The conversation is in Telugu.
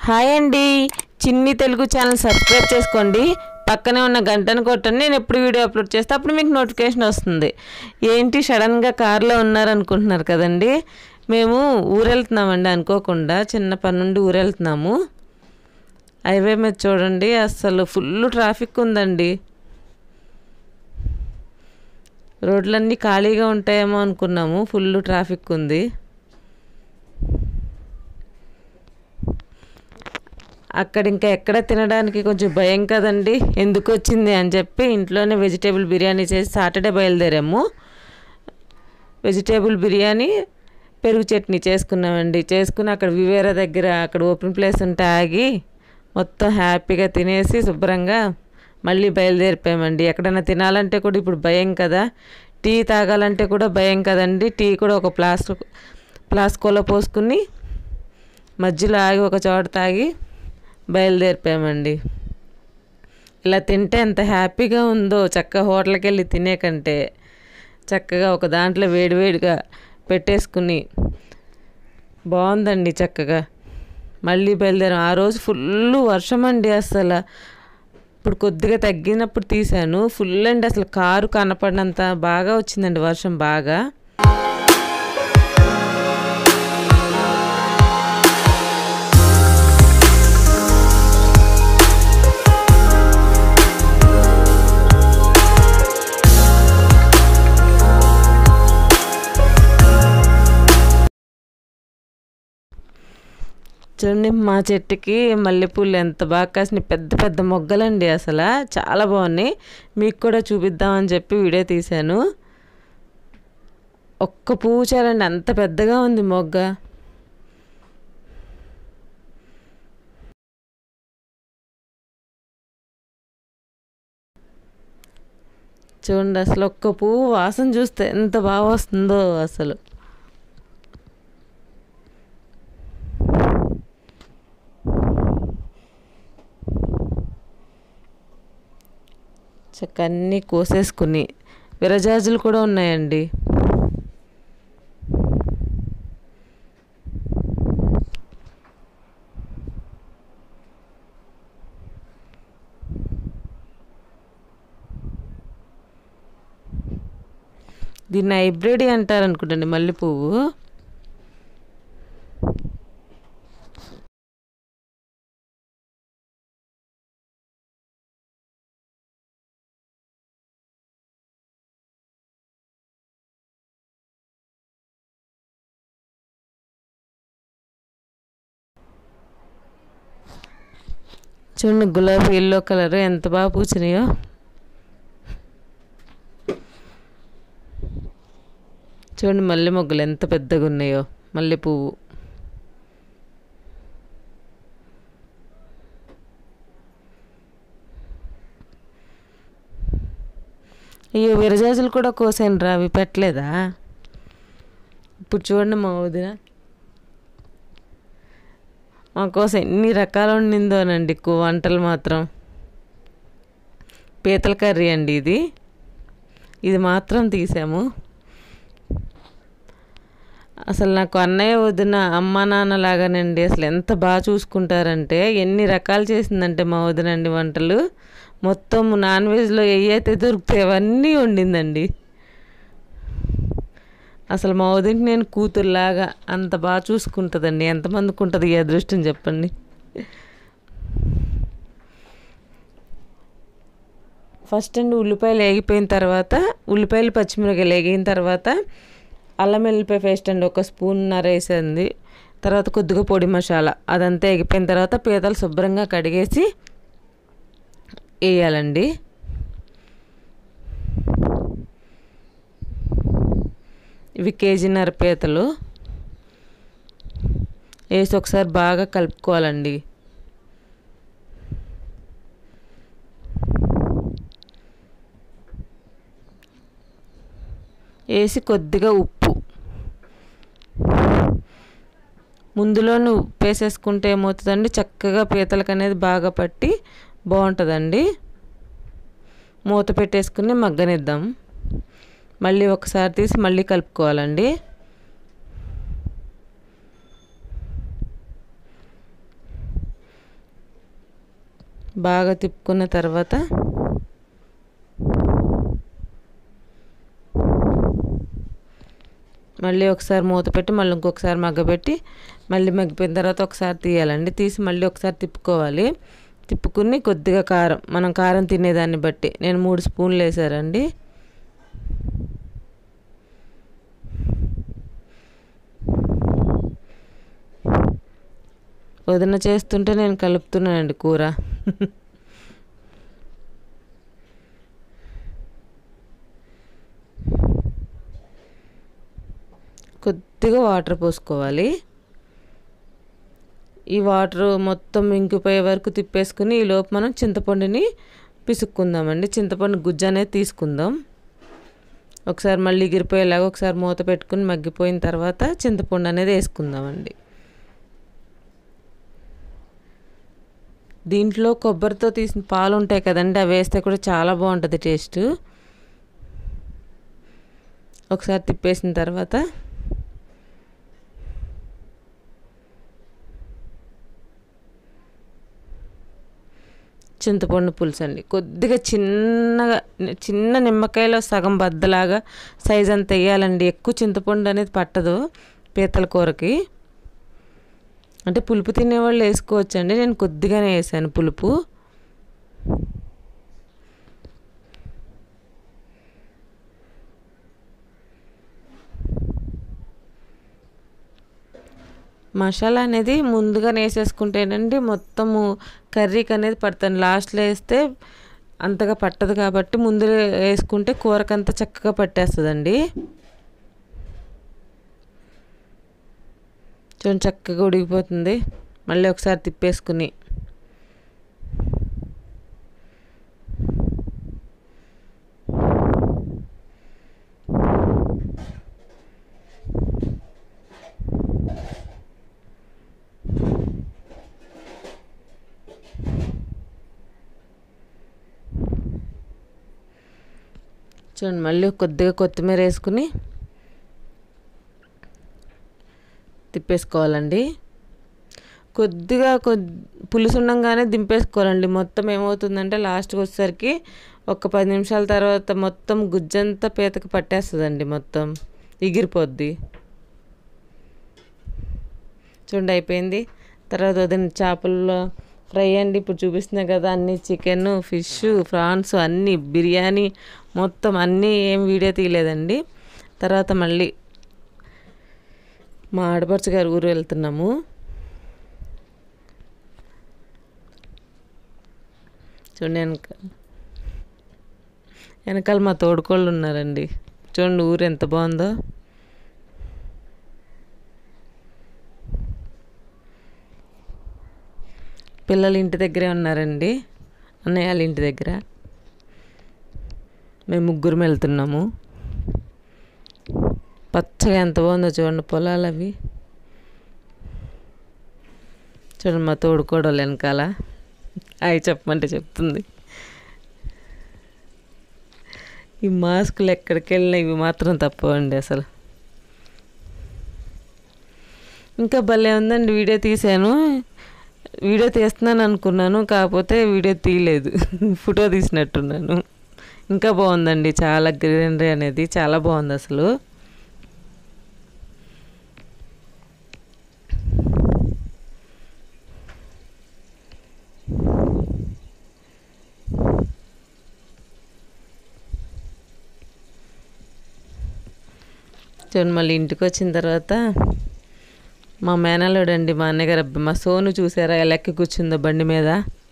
హాయ్ అండి చిన్ని తెలుగు ఛానల్ సబ్స్క్రైబ్ చేసుకోండి పక్కనే ఉన్న గంటను కొట్టండి నేను ఎప్పుడు వీడియో అప్లోడ్ చేస్తే అప్పుడు మీకు నోటిఫికేషన్ వస్తుంది ఏంటి సడన్గా కార్లో ఉన్నారనుకుంటున్నారు కదండి మేము ఊరెళ్తున్నామండి అనుకోకుండా చిన్న పని నుండి ఊరెళ్తున్నాము హైవే మీద చూడండి అసలు ఫుల్ ట్రాఫిక్ ఉందండి రోడ్లన్నీ ఖాళీగా ఉంటాయేమో అనుకున్నాము ఫుల్ ట్రాఫిక్ ఉంది అక్కడ ఇంకా ఎక్కడ తినడానికి కొంచెం భయం కదండి ఎందుకు వచ్చింది అని చెప్పి ఇంట్లోనే వెజిటేబుల్ బిర్యానీ చేసి సాటర్డే బయలుదేరాము వెజిటేబుల్ బిర్యానీ పెరుగు చట్నీ చేసుకున్నామండి చేసుకుని అక్కడ వివేరా దగ్గర అక్కడ ఓపెన్ ప్లేస్ ఉంటే ఆగి మొత్తం హ్యాపీగా తినేసి శుభ్రంగా మళ్ళీ బయలుదేరిపోయామండి ఎక్కడైనా తినాలంటే కూడా ఇప్పుడు భయం కదా టీ తాగాలంటే కూడా భయం కదండి టీ కూడా ఒక ప్లాస్టిక్ ప్లాస్కోలో పోసుకుని మధ్యలో ఆగి ఒక చోట తాగి బయలుదేరిపోయామండి ఇలా తింటే ఎంత హ్యాపీగా ఉందో చక్కగా హోటల్కి వెళ్ళి తినే కంటే చక్కగా ఒక దాంట్లో వేడివేడిగా పెట్టేసుకుని బాగుందండి చక్కగా మళ్ళీ బయలుదేరాం ఆ రోజు ఫుల్ వర్షం అండి అసలు ఇప్పుడు కొద్దిగా తగ్గినప్పుడు తీశాను ఫుల్ అండి అసలు కారు కనపడినంత బాగా వచ్చిందండి వర్షం బాగా చూడండి మా చెట్టుకి మల్లెపూలు ఎంత బాగా కాసినాయి పెద్ద పెద్ద మొగ్గలండి అసలు చాలా బాగున్నాయి మీకు కూడా చూపిద్దామని చెప్పి వీడియో తీశాను ఒక్క పువ్వు చాలండి అంత పెద్దగా ఉంది మొగ్గ చూడండి అసలు ఒక్క పువ్వు వాసన చూస్తే ఎంత బాగా వస్తుందో అసలు చక్క అన్నీ కోసేసుకుని విరజాజులు కూడా ఉన్నాయండి దీన్ని హైబ్రిడ్ అంటారు అనుకుంటండి మల్లె పువ్వు చూడండి గులాబీ ఎల్లో కలర్ ఎంత బాగా పూచినాయో చూడండి మల్లె మొగ్గలు ఎంత పెద్దగా ఉన్నాయో మల్లె పువ్వు అయ్యో విరజాజులు కూడా కోసాను రా అవి పెట్టలేదా ఇప్పుడు చూడండి మా వదిన మా కోసం ఎన్ని రకాలు వండిందోనండి కు- వంటలు మాత్రం పీతల కర్రీ అండి ఇది ఇది మాత్రం తీసాము అసలు నాకు అన్నయ్య వదిన అమ్మ నాన్న లాగానండి అసలు ఎంత బాగా చూసుకుంటారంటే ఎన్ని రకాలు చేసిందంటే మా వదినండి వంటలు మొత్తం నాన్ వెజ్లో ఏ అయితే దొరుకుతాయి అవన్నీ వండిందండి అసలు మా వదినకి నేను కూతురులాగా అంత బాగా చూసుకుంటుందండి ఎంతమందికి ఉంటుంది ఈ అదృష్టం చెప్పండి ఫస్ట్ అండి ఉల్లిపాయలు వేగిపోయిన తర్వాత ఉల్లిపాయలు పచ్చిమిరపకాయలు వేగిన తర్వాత అల్లం వెల్లిపాయ పేస్ట్ అండి ఒక స్పూన్నర వేసింది తర్వాత కొద్దిగా పొడి మసాలా అదంతా ఎగిపోయిన తర్వాత పీతలు శుభ్రంగా కడిగేసి వేయాలండి ఇవి కేజీన్నర పీతలు వేసి ఒకసారి బాగా కలుపుకోవాలండి వేసి కొద్దిగా ఉప్పు ముందులోనే ఉప్పు వేసేసుకుంటే ఏమవుతుందండి చక్కగా పీతలకు అనేది బాగా పట్టి బాగుంటుందండి మూత పెట్టేసుకుని మగ్గనిద్దాం మళ్ళీ ఒకసారి తీసి మళ్ళీ కలుపుకోవాలండి బాగా తిప్పుకున్న తర్వాత మళ్ళీ ఒకసారి మూత పెట్టి మళ్ళీ ఇంకొకసారి మగ్గబెట్టి మళ్ళీ మగ్గిపోయిన తర్వాత ఒకసారి తీయాలండి తీసి మళ్ళీ ఒకసారి తిప్పుకోవాలి తిప్పుకుని కొద్దిగా కారం మనం కారం తినేదాన్ని బట్టి నేను మూడు స్పూన్లు వేసారండి వదిన చేస్తుంటే నేను కలుపుతున్నానండి కూర కొద్దిగా వాటర్ పోసుకోవాలి ఈ వాటర్ మొత్తం ఇంకిపోయే వరకు తిప్పేసుకుని ఈ లోపు మనం చింతపండుని పిసుక్కుందామండి చింతపండు గుజ్జు అనేది తీసుకుందాం ఒకసారి మళ్ళీ ఎగిరిపోయేలాగా ఒకసారి మూత పెట్టుకుని మగ్గిపోయిన తర్వాత చింతపండు అనేది వేసుకుందామండి దీంట్లో కొబ్బరితో తీసిన పాలు ఉంటాయి కదండి అవి వేస్తే కూడా చాలా బాగుంటుంది టేస్ట్ ఒకసారి తిప్పేసిన తర్వాత చింతపండు పులుసు అండి కొద్దిగా చిన్నగా చిన్న నిమ్మకాయలో సగం బద్దలాగా సైజ్ అంత వేయాలండి ఎక్కువ చింతపండు అనేది పట్టదు పీతల కూరకి అంటే పులుపు తినేవాళ్ళు వేసుకోవచ్చండి నేను కొద్దిగానే వేసాను పులుపు మసాలా అనేది ముందుగా వేసేసుకుంటేనండి మొత్తము కర్రీకి అనేది పడుతుంది లాస్ట్లో వేస్తే అంతగా పట్టదు కాబట్టి ముందు వేసుకుంటే కూరకంతా చక్కగా పట్టేస్తుందండి చూడండి చక్కగా ఉడికిపోతుంది మళ్ళీ ఒకసారి తిప్పేసుకుని చూడండి మళ్ళీ కొద్దిగా కొత్తిమీర వేసుకుని తిప్పేసుకోవాలండి కొద్దిగా కొద్ది పులుసు ఉండంగానే దింపేసుకోవాలండి మొత్తం ఏమవుతుందంటే లాస్ట్కి వచ్చేసరికి ఒక పది నిమిషాల తర్వాత మొత్తం గుజ్జంతా పీతకి పట్టేస్తుందండి మొత్తం ఎగిరిపోద్ది చూడండి అయిపోయింది తర్వాత వదిన చేపల్లో ఫ్రై అండి ఇప్పుడు చూపిస్తున్నా కదా అన్ని చికెన్ ఫిష్ ప్రాన్స్ అన్నీ బిర్యానీ మొత్తం అన్నీ ఏం వీడియో తీయలేదండి తర్వాత మళ్ళీ మా ఆడపడుచు గారి ఊరు వెళ్తున్నాము చూడండి వెనక వెనకాల మా తోడుకోళ్ళు ఉన్నారండి చూడండి ఊరు ఎంత బాగుందో పిల్లలు ఇంటి దగ్గరే ఉన్నారండి అన్నయ్య వాళ్ళ ఇంటి దగ్గర మేము ముగ్గురం వెళ్తున్నాము పచ్చగా ఎంత బాగుందో చూడండి పొలాలు అవి చూడండి మా తోడుకోడలు వెనకాల అవి చెప్పమంటే చెప్తుంది ఈ మాస్కులు ఎక్కడికి వెళ్ళినా ఇవి మాత్రం తప్పవండి అసలు ఇంకా భలే ఉందండి వీడియో తీశాను వీడియో తీస్తున్నాను అనుకున్నాను కాకపోతే వీడియో తీయలేదు ఫోటో తీసినట్టున్నాను ఇంకా బాగుందండి చాలా గ్రీనరీ అనేది చాలా బాగుంది అసలు చూడండి మళ్ళీ ఇంటికి వచ్చిన తర్వాత మా మేనల్లుడండి మా అన్నగారు అబ్బాయి మా సోను చూసారా ఎలా ఎక్కి కూర్చుందో బండి మీద